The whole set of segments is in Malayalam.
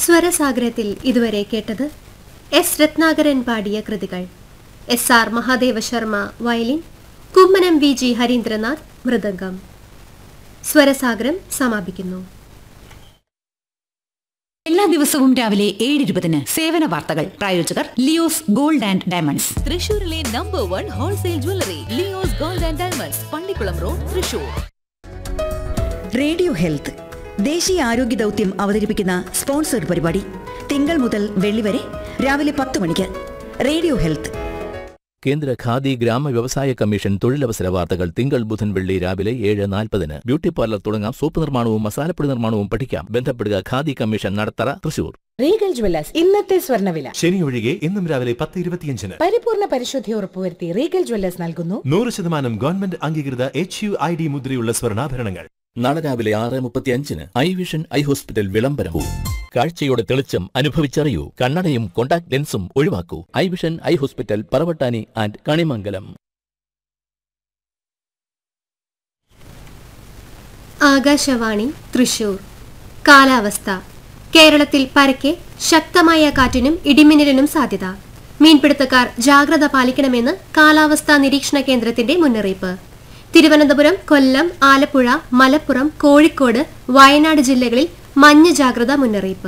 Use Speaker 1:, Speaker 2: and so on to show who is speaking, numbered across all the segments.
Speaker 1: സ്വരസാഗരത്തിൽ ഇതുവരെ കേട്ടത് എസ് രത്നാകരൻ പാടിയ കൃതികൾ S R Mahadeva Sharma violin Kummanam V G Harindranath മൃദംഗം സ്വരസാഗരം സമാപിക്കുന്നു
Speaker 2: എല്ലാ ദിവസവും രാവിലെ ഏഴ് ഇരുപതിന് സേവന വാർത്തകൾ പ്രായോജകർ ലിയോസ് ഗോൾഡ് ആൻഡ് ഡയമണ്ട്സ്
Speaker 3: തൃശൂരിലെ number one wholesale jewellery Leo's gold and diamonds Pallikkulam road Thrissur
Speaker 4: radio health ദേശീയ ആരോഗ്യ ദൗത്യം അവതരിപ്പിക്കുന്ന സ്പോൺസർഡ് പരിപാടി തിങ്കൾ മുതൽ വെള്ളി വരെ രാവിലെ പത്ത് മണിക്ക് റേഡിയോ ഹെൽത്ത്
Speaker 5: കേന്ദ്ര ഖാദി ഗ്രാമ വ്യവസായ കമ്മീഷൻ തൊഴിലവസര വാർത്തകൾ തിങ്കൾ ബുധൻ വെള്ളി രാവിലെ ഏഴ് നാൽപ്പതിന് ബ്യൂട്ടി പാർലർ തുടങ്ങാം സോപ്പ് നിർമ്മാണവും മസാലപ്പൊടി നിർമ്മാണവും പഠിക്കാം ബന്ധപ്പെടുക Khadi commission Nadathara Thrissur
Speaker 6: Regal jewellers ഇന്നത്തെ സ്വർണ്ണവില
Speaker 7: ശനി ഒഴികെ ഇന്നും രാവിലെ പത്ത് ഇരുപത്തിയഞ്ചിന്
Speaker 6: പരിപൂർണ പരിശുദ്ധി ഉറപ്പുവരുത്തി റീഗൽ ജ്വല്ലേഴ്സ് നൽകുന്നു
Speaker 7: നൂറ് ശതമാനം ഗവൺമെന്റ് അംഗീകൃത എച്ച് യു ഐ ഡി മുദ്രയുള്ള സ്വർണ്ണാഭരണങ്ങൾ
Speaker 5: നാളെ രാവിലെ ആറ് മുപ്പത്തിയഞ്ചിന് ഐ വിഷൻ ഐ ഹോസ്പിറ്റൽ വിളംബരവും കാഴ്ചയുടെ തെളിച്ചം അനുഭവിച്ചറിയൂ കണ്ണടയും കോണ്ടാക്ട് ലെൻസും ഒഴിവാക്കൂ eye vision eye hospital Paravattani and Kanimangalam
Speaker 1: Akashvani Thrissur കാലാവസ്ഥ കേരളത്തിൽ പരക്കെ ശക്തമായ കാറ്റിനും ഇടിമിന്നലിനും സാധ്യത മീൻപിടുത്തക്കാർ ജാഗ്രത പാലിക്കണമെന്ന് കാലാവസ്ഥാ നിരീക്ഷണ കേന്ദ്രത്തിന്റെ മുന്നറിയിപ്പ് തിരുവനന്തപുരം കൊല്ലം ആലപ്പുഴ മലപ്പുറം കോഴിക്കോട് വയനാട് ജില്ലകളിൽ മഞ്ഞ ജാഗ്രത മുന്നറിയിപ്പ്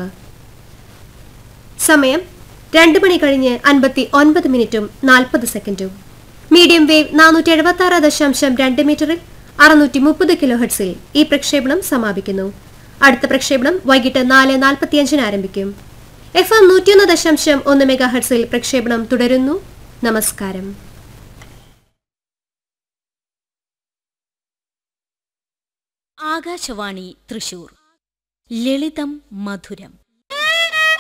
Speaker 1: സമയം രണ്ട് മണി കഴിഞ്ഞ് അൻപത്തി ഒൻപത് മിനിറ്റും നാൽപ്പത് സെക്കൻഡും മീഡിയം വേവ് നാനൂറ്റി എഴുപത്തി ആറ് ദശാംശം രണ്ട് മീറ്ററിൽ അറുന്നൂറ്റി മുപ്പത് കിലോ ഹെർട്സിൽ ഈ പ്രക്ഷേപണം സമാപിക്കുന്നു അടുത്ത പ്രക്ഷേപണം വൈകിട്ട് നാല് നാൽപ്പത്തിയഞ്ചിന് ആരംഭിക്കും എഫ് എം നൂറ്റിയൊന്ന് ദശാംശം ഒന്ന് മെഗാ ഹെർട്സിൽ പ്രക്ഷേപണം തുടരുന്നു നമസ്കാരം
Speaker 8: ആകാശവാണി തൃശൂർ ലളിതം മധുരം